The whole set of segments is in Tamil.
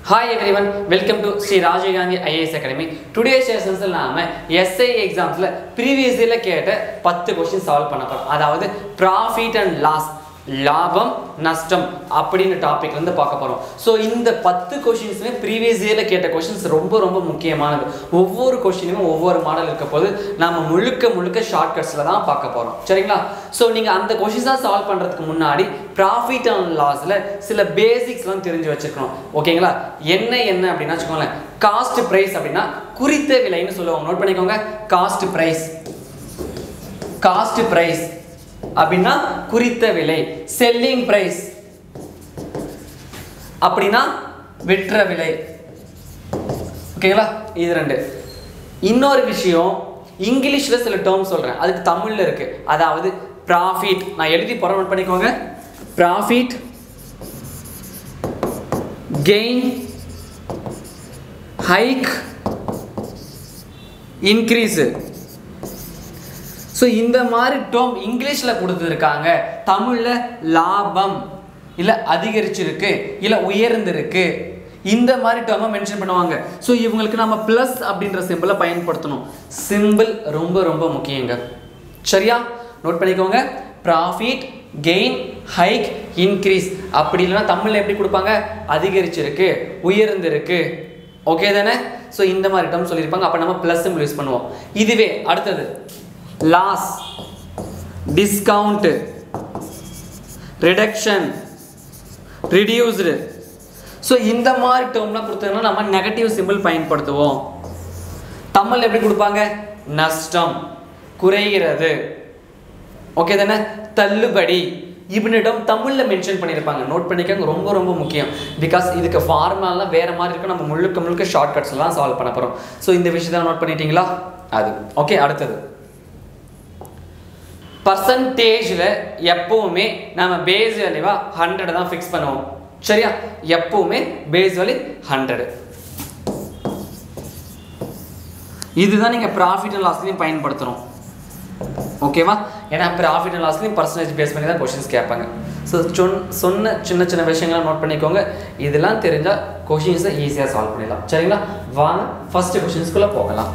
hi everyone welcome to Shri Rajiv Gandhi IAS academy today செஷன்ஸில் நாம எஸ்ஐ எக்ஸாம்ஸில் ப்ரீவியஸ் இயரில் கேட்ட பத்து கொஸ்டின் சால்வ் பண்ண போகிறோம் அதாவது ப்ராஃபிட் அண்ட் லாஸ் லாபம் நஷ்டம் அப்படின்னு டாபிக் வந்து பார்க்க போகிறோம் ஸோ இந்த பத்து கொஷின்ஸுமே ப்ரீவியஸ் இயரில் கேட்ட கொஷின்ஸ் ரொம்ப ரொம்ப முக்கியமானது ஒவ்வொரு கொஷினுமே ஒவ்வொரு மாடல் இருக்க போது நம்ம முழுக்க முழுக்க ஷார்ட்கட்ஸில் தான் பார்க்க போகிறோம் சரிங்களா ஸோ நீங்கள் அந்த கொஷின்ஸ் தான் சால்வ் பண்ணுறதுக்கு முன்னாடி ப்ராஃபிட் அண்ட் லாஸில் சில பேசிக்ஸ்லாம் தெரிஞ்சு வச்சுருக்கணும் ஓகேங்களா என்ன என்ன அப்படின்னா வச்சுக்கோங்களேன் காஸ்ட் ப்ரைஸ் அப்படின்னா குறித்த விலைன்னு சொல்லுவாங்க நோட் பண்ணிக்கோங்க காஸ்ட் ப்ரைஸ் காஸ்ட் ப்ரைஸ் அப்படின்னா குறித்த விலை செல்லிங் பிரைஸ் அப்படின்னா விற்ற விலை ஓகேங்களா இது ரெண்டு இன்னொரு விஷயம் இங்கிலீஷில் சில டேர்ம் சொல்கிறேன் அதுக்கு தமிழில் இருக்கு அதாவது ப்ராஃபிட் நான் எழுதி போகிறேன் நோட் பண்ணிக்கோங்க profit gain hike increase so இந்த மாதிரி டேர்ம் இங்கிலீஷில் கொடுத்துருக்காங்க தமிழில் லாபம் இல்லை அதிகரிச்சிருக்கு இல்லை உயர்ந்திருக்கு இந்த மாதிரி டேர்மை மென்ஷன் பண்ணுவாங்க ஸோ இவங்களுக்கு நம்ம ப்ளஸ் அப்படின்ற சிம்பிளை பயன்படுத்தணும் சிம்பிள் ரொம்ப ரொம்ப முக்கியங்க சரியா நோட் பண்ணிக்கோங்க ப்ராஃபிட் கெயின் ஹைக் இன்க்ரீஸ் அப்படி இல்லைன்னா தமிழில் எப்படி கொடுப்பாங்க அதிகரிச்சிருக்கு உயர்ந்திருக்கு ஓகே தானே ஸோ இந்த மாதிரி டேர்ம் சொல்லியிருப்பாங்க அப்போ நம்ம ப்ளஸ் சிம்பிள் யூஸ் பண்ணுவோம் இதுவே அடுத்தது loss discount reduction reduced so இந்த மாதிரி டேர்ம்லாம் கொடுத்ததுன்னா நம்ம நெகட்டிவ் சிம்பிள் பயன்படுத்துவோம் தமிழ் எப்படி கொடுப்பாங்க நஷ்டம் குறைகிறது ஓகே தானே தள்ளுபடி இப்படினிடம் தமிழில் மென்ஷன் பண்ணியிருப்பாங்க நோட் பண்ணிக்கோங்க ரொம்ப ரொம்ப முக்கியம் பிகாஸ் இதுக்கு ஃபார்முலாலாம் வேறு மாதிரி இருக்கும் நம்ம முழுக்க முழுக்க ஷார்ட்கட்ஸ்லாம் சால்வ் பண்ண போகிறோம் ஸோ இந்த விஷயத்தை நோட் பண்ணிட்டீங்களா அது ஓகே அடுத்தது பர்சன்டேஜில் எப்பவுமே நம்ம பேஸ் வேல்யூவா ஹண்ட்ரட் தான் ஃபிக்ஸ் பண்ணுவோம் சரியா எப்பவுமே பேஸ் வேல்யூ ஹண்ட்ரடு இதுதான் நீங்கள் ப்ராஃபிட் அண்ட் லாஸ்லையும் பயன்படுத்தணும் ஓகேவா ஏன்னா ப்ராஃபிட் அண்ட் லாஸ்லையும் பர்சன்டேஜ் பேஸ் பண்ணி தான் கொஷின்ஸ் கேட்பாங்க ஸோ சொன் சொன்ன சின்ன சின்ன விஷயங்களை நோட் பண்ணிக்கோங்க இதெல்லாம் தெரிஞ்சால் கொஷின்ஸை ஈஸியாக சால்வ் பண்ணிடலாம் சரிங்களா வாங்க ஃபஸ்ட்டு கொஷின்ஸ்குள்ளே போகலாம்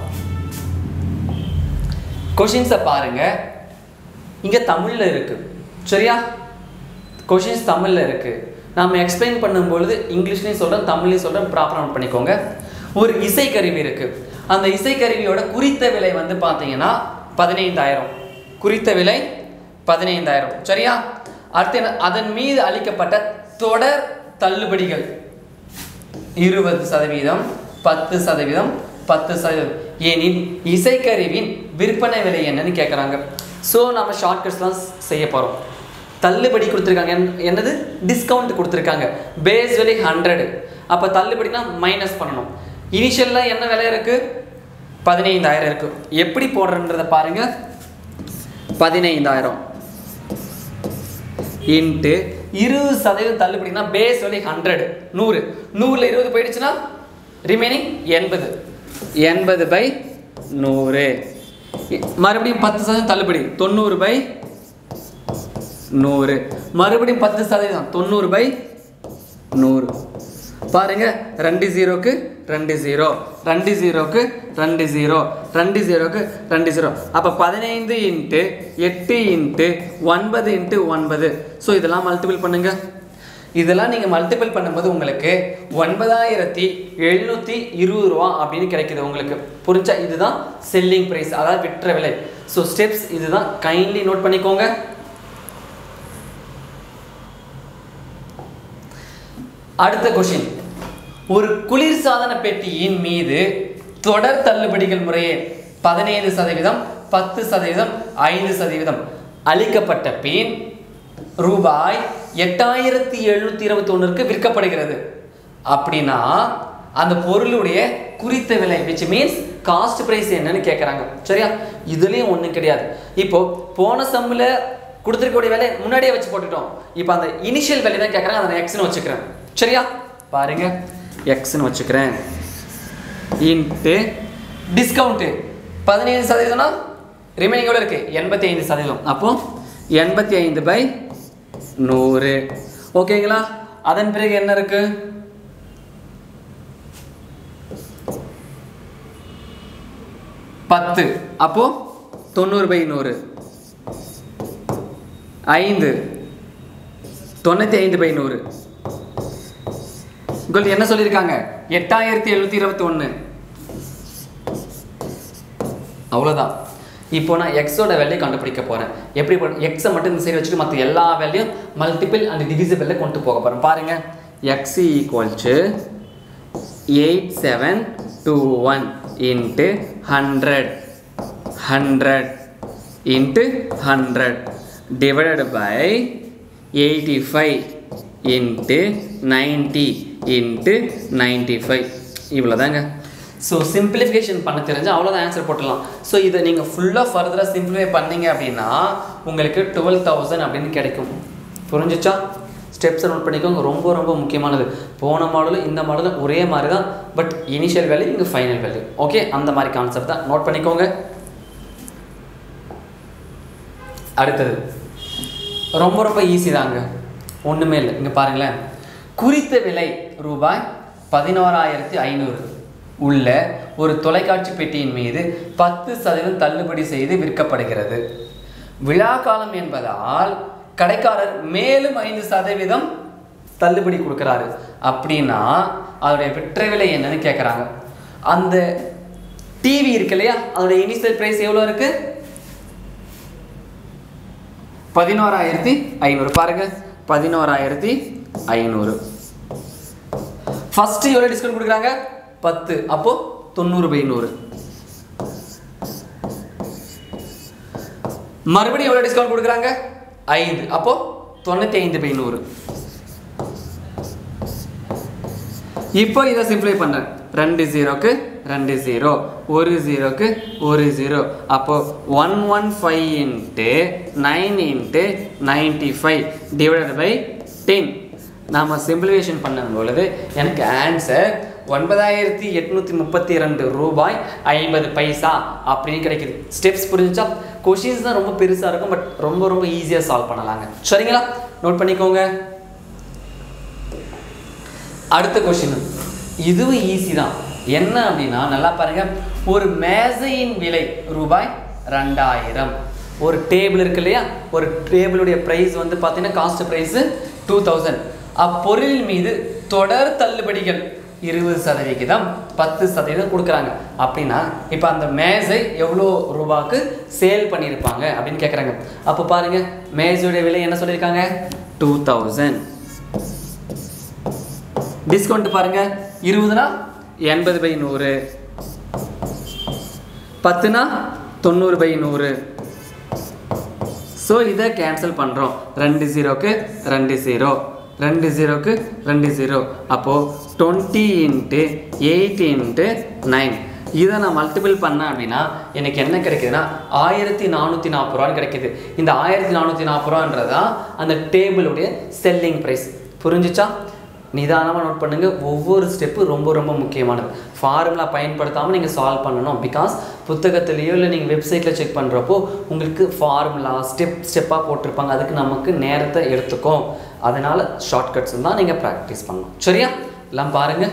கொஷின்ஸை பாருங்கள் இங்கே தமிழில் இருக்குது சரியா கொஷின்ஸ் தமிழில் இருக்குது நாம் எக்ஸ்பிளைன் பண்ணும்பொழுது இங்கிலீஷ்லேயும் சொல்கிறேன் தமிழ்லையும் சொல்கிறேன் ப்ராப்பராக நோட் பண்ணிக்கோங்க ஒரு இசைக்கருவி இருக்குது அந்த இசைக்கருவியோட குறித்த விலை வந்து பார்த்தீங்கன்னா பதினைந்தாயிரம் குறித்த விலை பதினைந்தாயிரம் சரியா அடுத்து என்ன அதன் மீது அளிக்கப்பட்ட தொடர் தள்ளுபடிகள் இருபது சதவீதம் பத்து சதவீதம் பத்து சதவீதம் ஏனில் இசைக்கருவின் விற்பனை விலை என்னன்னு கேட்குறாங்க ஸோ நம்ம ஷார்ட்கட்ஸ்லாம் செய்ய போகிறோம் தள்ளுபடி கொடுத்துருக்காங்க என்னது டிஸ்கவுண்ட் கொடுத்துருக்காங்க பேஸ் விலை ஹண்ட்ரடு அப்போ தள்ளுபடினா மைனஸ் பண்ணணும் இனிஷியலில் என்ன விலை இருக்குது பதினைந்தாயிரம் இருக்குது எப்படி போடுறன்றதை பாருங்கள் பதினைந்தாயிரம் இன்ட்டு இருபது சதவீதம் தள்ளுபடினா பேஸ் விலை ஹண்ட்ரட் நூறு நூறில் இருபது போயிடுச்சுன்னா ரிமைனிங் எண்பது எண்பது பை நூறு மறுபடியும் பத்து சதவீதம் தள்ளுபடி தொண்ணூறு பை நூறு மறுபடியும் பத்து சதவீதம் தொண்ணூறு பை நூறு பாருங்க ரெண்டு ஜீரோக்கு ரெண்டு ஜீரோ ரெண்டு ஜீரோக்கு ரெண்டு ஜீரோ ரெண்டு ஜீரோக்கு ரெண்டு ஜீரோ அப்போ பதினைந்து இன்ட்டு எட்டு இன்ட்டு ஒன்பது இன்ட்டு ஒன்பது ஸோ இதெல்லாம் மல்டிபிள் பண்ணுங்க இதெல்லாம் நீங்கள் மல்டிபிள் பண்ணும்போது உங்களுக்கு ஒன்பதாயிரத்தி எழுநூற்றி இருபது ரூபா அப்படின்னு கிடைக்குது உங்களுக்கு புரிஞ்சா இதுதான் செல்லிங் ப்ரைஸ் அதாவது விற்ற விலை ஸோ ஸ்டெப்ஸ் இதுதான் கைண்ட்லி நோட் பண்ணிக்கோங்க அடுத்த கொஷின் ஒரு குளிர்சாதன பெட்டியின் மீது தொடர் தள்ளுபடிகள் முறையே பதினைந்து சதவீதம் பத்து சதவீதம் ஐந்து சதவீதம் அளிக்கப்பட்ட பின் ரூபாய் எட்டாயிரத்தி எழுநூத்தி இருபத்தி ஒன்றுக்கு விற்கப்படுகிறது அப்படின்னா அந்த பொருளுடைய குறித்த விலை விச் மீன்ஸ் காஸ்ட் ப்ரைஸ் என்னன்னு கேட்குறாங்க சரியா இதுலேயும் ஒன்றும் கிடையாது இப்போ போன சம்மில் கொடுத்துருக்கக்கூடிய விலை முன்னாடியே வச்சு போட்டுட்டோம் இப்போ அந்த இனிஷியல் விலை தான் கேட்குறாங்க அதை நான் எக்ஸ்னு வச்சுக்கிறேன் சரியா பாருங்க எக்ஸ்னு வச்சுக்கிறேன் இன்ட்டு டிஸ்கவுண்ட்டு பதினைந்து சதவீதம்னா ரிமைனிங் எவ்வளோ இருக்குது எண்பத்தி ஐந்து சதவீதம் அப்போ எண்பத்தி ஐந்து பை நூறு ஓகேங்களா அதன் பிறகு என்ன இருக்குது பத்து அப்போ தொண்ணூறு பை நூறு ஐந்து தொண்ணூற்றி ஐந்து பை நூறு உங்களுக்கு என்ன சொல்லியிருக்காங்க எட்டாயிரத்தி எழுநூத்தி இருபத்தி ஒன்று அவ்வளோதான் இப்போ நான் எக்ஸோட வேல்யூ கண்டுபிடிக்க போகிறேன் எப்படி எக்ஸை மட்டும் இந்த சைடு வச்சுட்டு மற்ற எல்லா வேல்யூம் மல்டிபிள் அண்ட் டிவிசிபிளில் கொண்டு போக போகிறேன் பாருங்க x equal to eight seven two one into hundred hundred into hundred divided by eighty five into ninety into ninety five இவ்வளோதாங்க ஸோ சிம்பிளிஃபிகேஷன் பண்ண தெரிஞ்சு அவ்வளோதான் ஆன்சர் போட்டுடலாம் ஸோ இதை நீங்கள் ஃபுல்லாக ஃபர்தராக சிம்பிளிஃபை பண்ணீங்க அப்படின்னா உங்களுக்கு டுவெல் தௌசண்ட் அப்படின்னு கிடைக்கும் புரிஞ்சிச்சா ஸ்டெப்ஸை நோட் பண்ணிக்கோங்க ரொம்ப ரொம்ப முக்கியமானது போன மாடலும் இந்த மாடலும் ஒரே மாதிரி தான் பட் இனிஷியல் வேல்யூ இங்கே ஃபைனல் வேல்யூ ஓகே அந்த மாதிரி கான்செப்ட் தான் நோட் பண்ணிக்கோங்க அடுத்தது ரொம்ப ரொம்ப ஈஸி தாங்க ஒன்றுமே இல்லை இங்கே பாருங்களேன் குறித்த விலை ரூபாய் பதினோராயிரத்தி ஐநூறு உள்ள ஒரு தொலைக்காட்சி பெட்டியின் மீது பத்து சதவீதம் தள்ளுபடி செய்து விற்கப்படுகிறது விழா காலம் என்பதால் கடைக்காரர் மேலும் ஐந்து சதவீதம் தள்ளுபடி கொடுக்குறாரு அப்படின்னா அதோடைய விற்ற விலை என்னன்னு கேட்குறாங்க அந்த டிவி இருக்கு இல்லையா அதோடைய இனிஷியல் ப்ரைஸ் எவ்வளோ இருக்குது பதினோராயிரத்தி ஐநூறு பாருங்க பதினோராயிரத்தி ஐநூறு ஃபர்ஸ்ட் எவ்வளோ டிஸ்கவுண்ட் கொடுக்குறாங்க பத்து அப்போ தொண்ணூறு பை நூறு மறுபடியும் எவ்வளோ டிஸ்கவுண்ட் கொடுக்குறாங்க ஐந்து அப்போ தொண்ணூற்றி ஐந்து பை நூறு இப்போ இதை சிம்ப்ளை பண்ணுறேன் ரெண்டு ஜீரோக்கு ரெண்டு ஜீரோ ஒரு ஜீரோக்கு ஒரு ஜீரோ அப்போ one one five into nine into ninety five divided by ten நாம் சிம்பிளிஃபிகேஷன் பண்ணும் பொழுது எனக்கு ஆன்சர் ஒன்பதாயிரத்தி எட்நூற்றி முப்பத்தி ரெண்டு ரூபாய் ஐம்பது பைசா அப்படின்னு கிடைக்குது ஸ்டெப்ஸ் புரிஞ்சுச்சா கொஷின்ஸ் தான் ரொம்ப பெருசாக இருக்கும் பட் ரொம்ப ரொம்ப ஈஸியாக சால்வ் பண்ணலாங்க சரிங்களா நோட் பண்ணிக்கோங்க அடுத்த கொஷின் இதுவும் ஈஸி தான் என்ன அப்படின்னா நல்லா பாருங்க ஒரு மேசையின் விலை ரூபாய் ரெண்டாயிரம் ஒரு டேபிள் இருக்கு இல்லையா ஒரு டேபிளுடைய ப்ரைஸ் வந்து பார்த்தீங்கன்னா காஸ்ட் ப்ரைஸு டூ தௌசண்ட் அப்பொருளின் மீது தொடர் தள்ளுபடிகள் இருபது சதவிகிதம் பத்து சதவீதம் கொடுக்குறாங்க அப்படின்னா இப்போ அந்த மேசை எவ்வளோ ரூபாய்க்கு சேல் பண்ணியிருப்பாங்க அப்படின்னு கேட்குறாங்க அப்போ பாருங்க மேசையுடைய விலை என்ன சொல்லியிருக்காங்க டூ தௌசண்ட் டிஸ்கவுண்ட் பாருங்க இருபதுனா எண்பது பை நூறு பத்துனா தொண்ணூறு பை நூறு ஸோ இதை கேன்சல் பண்ணுறோம் ரெண்டு ஜீரோக்கு ரெண்டு ஜீரோ ரெண்டு ஜீரோக்கு ரெண்டு ஜீரோ அப்போது twenty into eight into nine இதை நான் மல்டிபிள் பண்ணேன் அப்படின்னா எனக்கு என்ன கிடைக்குதுன்னா ஆயிரத்தி நானூற்றி நாற்பது ரூபான்னு கிடைக்குது இந்த ஆயிரத்தி நானூற்றி நாற்பது ரூபான்றது தான் அந்த டேபிளுடைய செல்லிங் ப்ரைஸ் புரிஞ்சிச்சா நிதானமாக நோட் பண்ணுங்கள் ஒவ்வொரு ஸ்டெப்பு ரொம்ப ரொம்ப முக்கியமானது ஃபார்முலா பயன்படுத்தாமல் நீங்கள் சால்வ் பண்ணணும் பிகாஸ் புத்தகத்துலேயோ இல்லை நீங்கள் வெப்சைட்டில் செக் பண்ணுறப்போ உங்களுக்கு ஃபார்முலா ஸ்டெப் ஸ்டெப்பாக போட்டிருப்பாங்க அதுக்கு நமக்கு நேரத்தை எடுத்துக்கும் அதனால் ஷார்ட்கட்ஸ் தான் நீங்கள் ப்ராக்டிஸ் பண்ணணும் சரியா எல்லாம் பாருங்கள்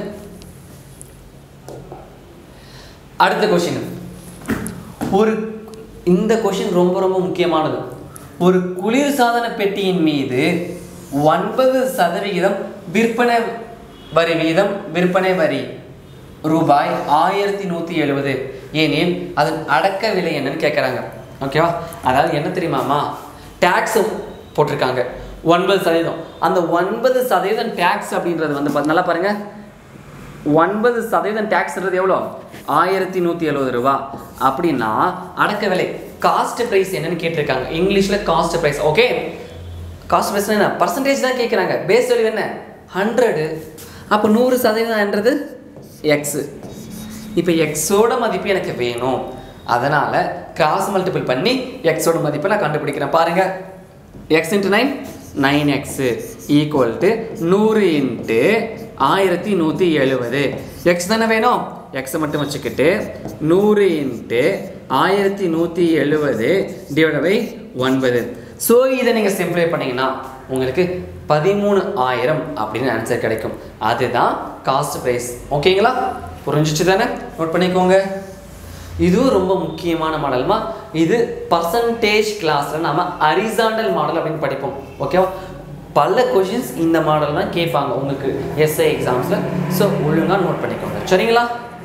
அடுத்த கொஷின் ஒரு இந்த கொஷின் ரொம்ப ரொம்ப முக்கியமானது ஒரு குளிர்சாதன பெட்டியின் மீது ஒன்பது சதவிகிதம் விற்பனை வரி வீதம் விற்பனை வரி ரூபாய் ஆயிரத்தி நூற்றி எழுபது ஏனெனில் அதன் அடக்க விலை என்னன்னு கேட்குறாங்க ஓகேவா அதாவது என்ன தெரியுமாமா டேக்ஸ் போட்டிருக்காங்க ஒன்பது சதவீதம் அந்த ஒன்பது சதவீதம் டேக்ஸ் அப்படின்றது வந்து பாத்து- நல்லா பாருங்க ஒன்பது சதவீதம் டேக்ஸ்ன்றது எவ்வளோ ஆயிரத்தி நூற்றி எழுபது ரூபா அப்படின்னா அடக்க விலை காஸ்ட் ப்ரைஸ் என்னன்னு கேட்டிருக்காங்க இங்கிலீஷில் cost price okay cost price என்ன பர்சன்டேஜ் தான் கேட்குறாங்க பேஸ் வேல்யூ என்ன ஹண்ட்ரடு அப்போ நூறு சதவீதம்ன்றது எக்ஸு இப்போ எக்ஸோட மதிப்பு எனக்கு வேணும் அதனால் கிராஸ் மல்டிபிள் பண்ணி எக்ஸோட மதிப்பை நான் கண்டுபிடிக்கிறேன் பாருங்கள் x into nine nine x equal to நூறு இன்ட்டு ஆயிரத்தி நூற்றி எழுபது எக்ஸ் தானே வேணும் எக்ஸை மட்டும் வச்சுக்கிட்டு நூறு இன்ட்டு ஆயிரத்தி நூற்றி எழுபது டிவைட் பை ஒன்பது ஸோ இதை நீங்கள் சிம்பிளை பண்ணீங்கன்னா உங்களுக்கு பதிமூணு ஆயிரம் அப்படின்னு ஆன்சர் கிடைக்கும் அதுதான் காஸ்ட் ப்ரைஸ் ஓகேங்களா புரிஞ்சிச்சு தானே நோட் பண்ணிக்கோங்க இதுவும் ரொம்ப முக்கியமான மாடல்மா இது பர்சன்டேஜ் கிளாஸில் நாம அரிசாண்டல் மாடல் அப்படின்னு படிப்போம் ஓகேவா பல கொஷின்ஸ் இந்த மாடல் தான் கேட்பாங்க உங்களுக்கு எஸ்ஐ எக்ஸாம்ஸில் ஸோ ஒழுங்காக நோட் பண்ணிக்கோங்க சரிங்களா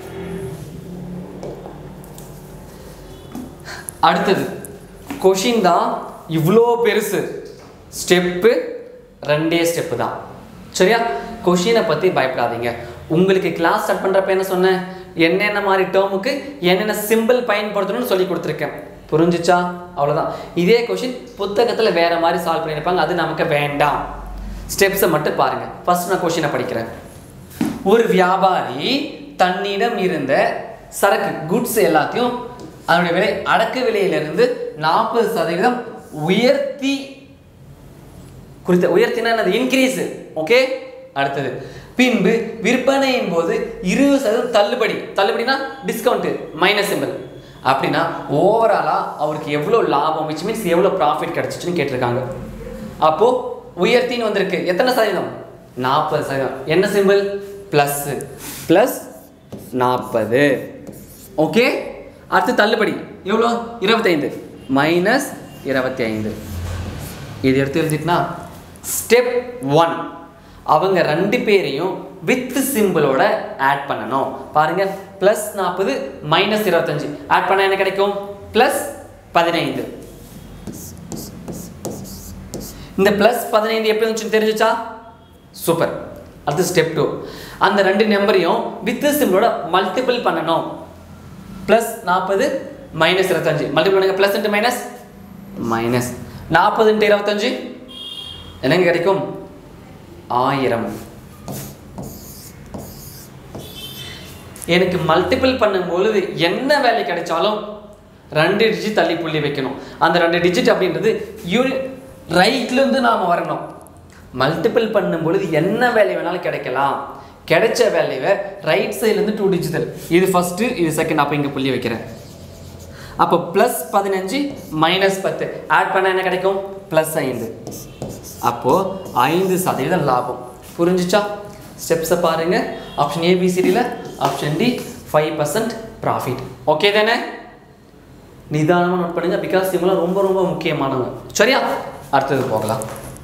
அடுத்தது கொஷின் தான் இவ்வளோ பெருசு ஸ்டெப்பு ரெண்டே ஸ்டெப்பு தான் சரியா கொஷினை பற்றி பயப்படாதீங்க உங்களுக்கு கிளாஸ் ஸ்டார்ட் பண்ணுறப்ப என்ன சொன்னேன் என்னென்ன மாதிரி டேர்முக்கு என்னென்ன சிம்பிள் பயன்படுத்தணும்னு சொல்லி கொடுத்துருக்கேன் புரிஞ்சுச்சா அவ்வளோதான் இதே கொஷின் புத்தகத்தில் வேற மாதிரி சால்வ் பண்ணியிருப்பாங்க அது நமக்கு வேண்டாம் ஸ்டெப்ஸை மட்டும் பாருங்க ஃபர்ஸ்ட் நான் கொஷினை படிக்கிறேன் ஒரு வியாபாரி தன்னிடம் இருந்த சரக்கு குட்ஸ் எல்லாத்தையும் அதனுடைய விலை அடக்க விலையிலிருந்து நாற்பது சதவீதம் உயர்த்தி குறித்த உயர்த்தினா என்னது இன்க்ரீஸ் ஓகே அடுத்தது பின்பு விற்பனையின் போது இருபது சதவீதம் தள்ளுபடி தள்ளுபடினா டிஸ்கவுண்ட் மைனஸ் சிம்பிள் அப்படின்னா ஓவராலா அவருக்கு எவ்வளோ லாபம் விச் மீன்ஸ் எவ்வளோ ப்ராஃபிட் கிடைச்சிச்சுன்னு கேட்டிருக்காங்க அப்போ உயர்த்தின்னு வந்திருக்கு எத்தனை சதவீதம் நாற்பது சதவீதம் என்ன சிம்பிள் ப்ளஸ் ப்ளஸ் நாற்பது ஓகே அடுத்து தள்ளுபடி எவ்வளோ இருபத்தைந்து மைனஸ் இருபத்தி ஐந்து இது எடுத்து எழுதிட்டுனா ஸ்டெப் ஒன் அவங்க ரெண்டு பேரையும் வித் சிம்பிளோட ஆட் பண்ணணும் பாருங்க ப்ளஸ் நாற்பது மைனஸ் இருபத்தஞ்சு ஆட் பண்ண என்ன கிடைக்கும் ப்ளஸ் பதினைந்து இந்த ப்ளஸ் பதினைந்து எப்படி வந்துச்சுன்னு தெரிஞ்சுச்சா சூப்பர் அடுத்து ஸ்டெப் டூ அந்த ரெண்டு நம்பரையும் வித் சிம்பிளோட மல்டிபிள் பண்ணணும் ப்ளஸ் நாற்பது மைனஸ் இருபத்தஞ்சு மல்டிபிள் பண்ணுங்க ப்ளஸ் இன்ட்டு மைனஸ் மைனஸ் நாற்பது இன்ட்டு இருபத்தஞ்சு என்னங்க கிடைக்கும் ஆயிரம் எனக்கு மல்டிபிள் பண்ணும்பொழுது என்ன வேல்யூ கிடைச்சாலும் ரெண்டு டிஜிட் தள்ளி புள்ளி வைக்கணும் அந்த ரெண்டு டிஜிட் அப்படின்றது யூனி ரைட்லேருந்து நாம் வரணும் மல்டிபிள் பண்ணும் பொழுது என்ன வேல்யூ வேணாலும் கிடைக்கலாம் கிடைச்ச வேல்யூவை ரைட் சைட்லேருந்து டூ டிஜிட்டல் இது ஃபஸ்ட்டு இது செகண்ட் அப்போ இங்கே புள்ளி வைக்கிறேன் அப்போ ப்ளஸ் பதினஞ்சு மைனஸ் பத்து ஆட் பண்ண என்ன கிடைக்கும் ப்ளஸ் ஐந்து அப்போது ஐந்து சதவீதம் லாபம் புரிஞ்சுச்சா ஸ்டெப்ஸை பாருங்க ஆப்ஷன் ஏபிசிடியில் option D five percent profit okay தானே நிதானமாக நோட் பண்ணுங்க பிகாஸ் இவங்களாம் ரொம்ப ரொம்ப முக்கியமானவங்க சரியா அடுத்தது போகலாம்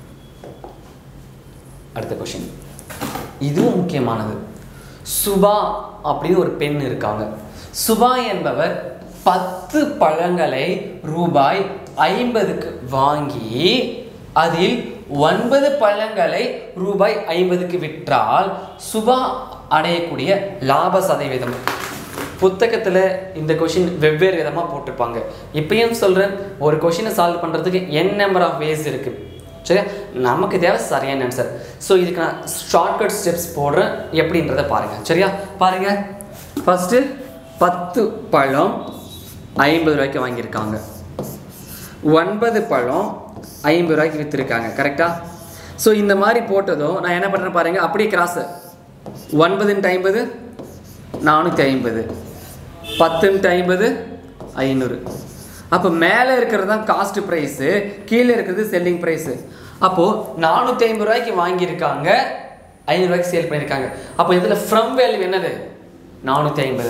அடுத்த கொஷின் இதுவும் முக்கியமானது சுபா அப்படின்னு ஒரு பெண் இருக்காங்க சுபா என்பவர் பத்து பழங்களை ரூபாய் ஐம்பதுக்கு வாங்கி அதில் ஒன்பது பழங்களை ரூபாய் ஐம்பதுக்கு விற்றால் சுபா அடையக்கூடிய லாப சதவீதம் புத்தகத்தில் இந்த கொஷின் வெவ்வேறு விதமாக போட்டிருப்பாங்க இப்பயும் சொல்கிறேன் ஒரு கொஷினை சால்வ் பண்ணுறதுக்கு என் நம்பர் ஆஃப் வேஸ் இருக்குது சரியா நமக்கு தேவை சரியான ஆன்சர் ஸோ இதுக்கு நான் ஷார்ட்கட் ஸ்டெப்ஸ் போடுறேன் எப்படின்றத பாருங்கள் சரியா பாருங்கள் ஃபஸ்ட்டு பத்து பழம் ஐம்பது ரூபாய்க்கு வாங்கியிருக்காங்க ஒன்பது பழம் ஐம்பது ரூபாய்க்கு விற்றுருக்காங்க கரெக்டாக ஸோ இந்த மாதிரி போட்டதும் நான் என்ன பண்ணுறேன் பாருங்கள் அப்படியே கிராஸு ஒன்பதுன்ட்டு ஐம்பது நானூற்றி ஐம்பது பத்துன்ட்டு ஐம்பது ஐநூறு அப்போ மேலே இருக்கிறது தான் காஸ்ட் ப்ரைஸு கீழே இருக்கிறது செல்லிங் ப்ரைஸு அப்போது நானூற்றி ஐம்பது ரூபாய்க்கு வாங்கியிருக்காங்க ஐநூறுரூவாய்க்கு சேல் பண்ணியிருக்காங்க அப்போ இதில் ஃப்ரம் வேல்யூ என்னது நானூற்றி ஐம்பது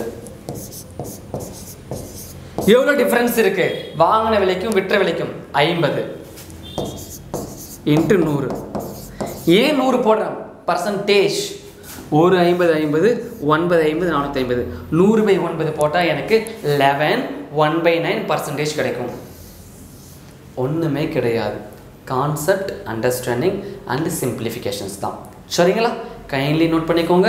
எவ்வளோ டிஃப்ரென்ஸ் இருக்கு வாங்கின விலைக்கும் விற்ற விலைக்கும் ஐம்பது இன்ட்டு நூறு ஏன் நூறு போடுறேன் பர்சன்டேஜ் ஒரு ஐம்பது ஐம்பது ஒன்பது ஐம்பது நானூற்றி ஐம்பது நூறு பை ஒன்பது போட்டால் எனக்கு eleven one by nine percentage கிடைக்கும் ஒன்றுமே கிடையாது கான்செப்ட் அண்டர்ஸ்டாண்டிங் அண்ட் சிம்பிளிஃபிகேஷன்ஸ் தான் சரிங்களா கைண்ட்லி நோட் பண்ணிக்கோங்க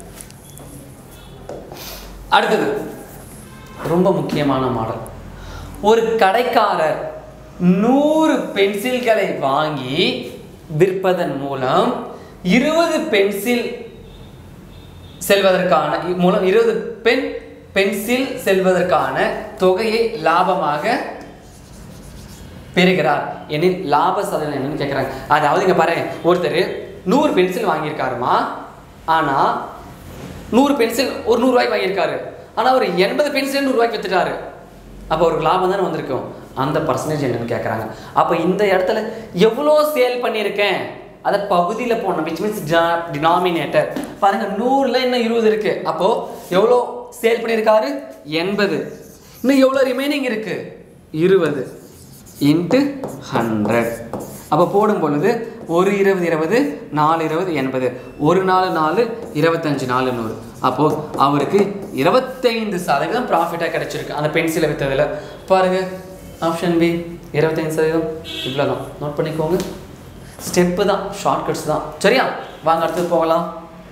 அடுத்தது ரொம்ப முக்கியமான மாடல் ஒரு கடைக்காரர் நூறு பென்சில்களை வாங்கி விற்பதன் மூலம் இருபது பென்சில் செல்வதற்கான மூலம் இருபது பென் பென்சில் செல்வதற்கான தொகையை லாபமாக பெறுகிறார் எனில் லாப சதவீதம் என்னன்னு கேட்குறாங்க அதாவது இங்கே பாரு ஒருத்தர் நூறு பென்சில் வாங்கியிருக்காருமா ஆனால் நூறு பென்சில் ஒரு நூறுரூவாய்க்கு வாங்கியிருக்காரு ஆனால் ஒரு எண்பது பென்சில் நூறுரூவாய்க்கு வித்துட்டாரு அப்போ அவருக்கு லாபம் தானே வந்திருக்கும் அந்த பர்சன்டேஜ் என்னன்னு கேட்குறாங்க அப்போ இந்த இடத்துல எவ்வளோ சேல் பண்ணியிருக்கேன் அதை பகுதியில் போடணும் விச் மீன்ஸ் டினாமினேட்டர் பாருங்க நூறில் இன்னும் இருபது இருக்கு அப்போ எவ்வளோ சேல் பண்ணியிருக்காரு எண்பது இன்னும் எவ்வளோ ரிமைனிங் இருக்கு இருபது இன்ட்டு ஹண்ட்ரட் அப்போ போடும் பொழுது ஒரு இருபது இருபது நாலு இருபது எண்பது ஒரு நாலு நாலு இருபத்தஞ்சு நாலு நூறு அப்போது அவருக்கு இருபத்தைந்து சதவீதம் ப்ராஃபிட்டாக கிடைச்சிருக்கு அந்த பென்சிலை விற்றதில் பாருங்க ஆப்ஷன் பி இருபத்தைந்து சதவீதம் இவ்வளோ தான் நோட் பண்ணிக்கோங்க ஸ்டெப்பு தான் ஷார்ட்கட்ஸ் தான் சரியா வாங்க அடுத்தது போகலாம்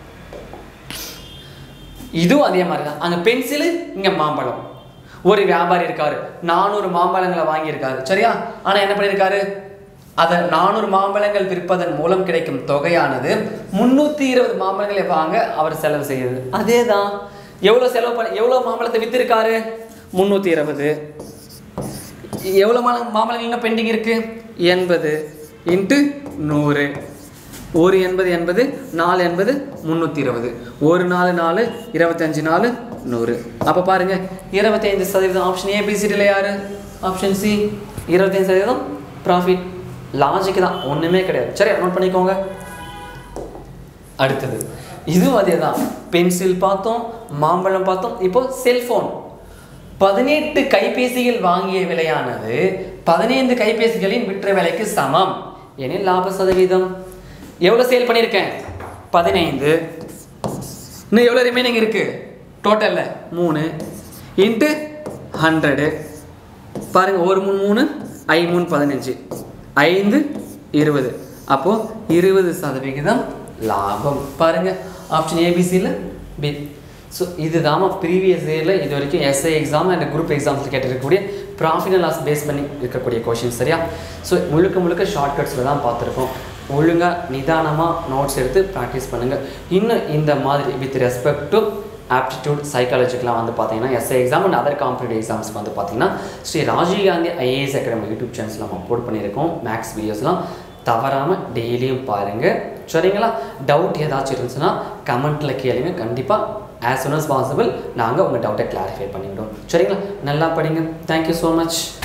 இதுவும் அதே மாதிரி தான் அங்கே பென்சிலு இங்கே மாம்பழம் ஒரு வியாபாரி இருக்காரு நானூறு மாம்பழங்களை வாங்கியிருக்காரு சரியா ஆனால் என்ன பண்ணியிருக்காரு அதை நானூறு மாம்பழங்கள் விற்பதன் மூலம் கிடைக்கும் தொகையானது முந்நூற்றி இருபது மாம்பழங்களை வாங்க அவர் செலவு செய்யுது அதே தான் எவ்வளோ செலவு பண்ண எவ்வளோ மாம்பழத்தை விற்றுருக்காரு முந்நூற்றி இருபது எவ்வளோ மால மாம்பழங்கள் இன்னும் பெண்டிங் இருக்கு எண்பது இன்ட்டு நூறு ஒரு எண்பது எண்பது நாலு எண்பது முந்நூற்றி இருபது ஒரு நாலு நாலு இருபத்தஞ்சு நாலு நூறு அப்போ பாருங்க இருபத்தைந்து சதவீதம் ஆப்ஷன் ஏபிசிடியில் யாரு ஆப்ஷன் சி இருபத்தைந்து சதவீதம் ப்ராஃபிட் லாஜிக் தான் ஒன்றுமே கிடையாது சரி நோட் பண்ணிக்கோங்க அடுத்தது இதுவும் அதே தான் பென்சில் பார்த்தோம் மாம்பழம் பார்த்தோம் இப்போ செல்போன் பதினெட்டு கைபேசிகள் வாங்கிய விலையானது பதினைந்து கைபேசிகளின் விற்ற விலைக்கு சமம் எனில் லாப சதவீதம் எவ்வளோ சேல் பண்ணியிருக்கேன் பதினைந்து இன்னும் எவ்வளோ ரிமைனிங் இருக்கு டோட்டலில் மூணு இன்ட்டு ஹண்ட்ரடு பாருங்க ஒரு மூணு மூணு ஐ மூணு பதினஞ்சு ஐந்து இருபது அப்போது இருபது சதவிகிதம் லாபம் பாருங்க ஆப்ஷன் ஏபிசியில் பி ஸோ இதுதாம்மா ப்ரீவியஸ் இயரில் இது வரைக்கும் எஸ்ஐ எக்ஸாம் அண்ட் குரூப் எக்ஸாம்ஸில் கேட்டிருக்கக்கூடிய ப்ராஃபிட் அண்ட் லாஸ் பேஸ் பண்ணி இருக்கக்கூடிய கொஷின் சரியா ஸோ முழுக்க முழுக்க ஷார்ட்கட்ஸில் தான் பார்த்துருக்கோம் ஒழுங்காக நிதானமாக நோட்ஸ் எடுத்து ப்ராக்டிஸ் பண்ணுங்கள் இன்னும் இந்த மாதிரி வித் ரெஸ்பெக்ட் டு ஆப்டிடியூட் சைக்காலஜிக்கெலாம் வந்து பார்த்தீங்கன்னா SI exam and other competitive எக்ஸாம்ஸ்க்கு வந்து பார்த்தீங்கன்னா Sri Rajiv Gandhi IAS academy YouTube channels நம்ம அப்லோட் பண்ணியிருக்கோம் மேக்ஸ் வீடியோஸ்லாம் தவறாமல் டெய்லியும் பாருங்கள் சரிங்களா டவுட் ஏதாச்சும் இருந்துச்சுன்னா கமெண்ட்டில் கேளுங்க கண்டிப்பாக ஆஸ் soon as பாசிபிள் நாங்கள் உங்கள் டவுட்டை கிளாரிஃபை பண்ணிவிடுவோம் சரிங்களா நல்லா படிங்க தேங்க்யூ ஸோ மச்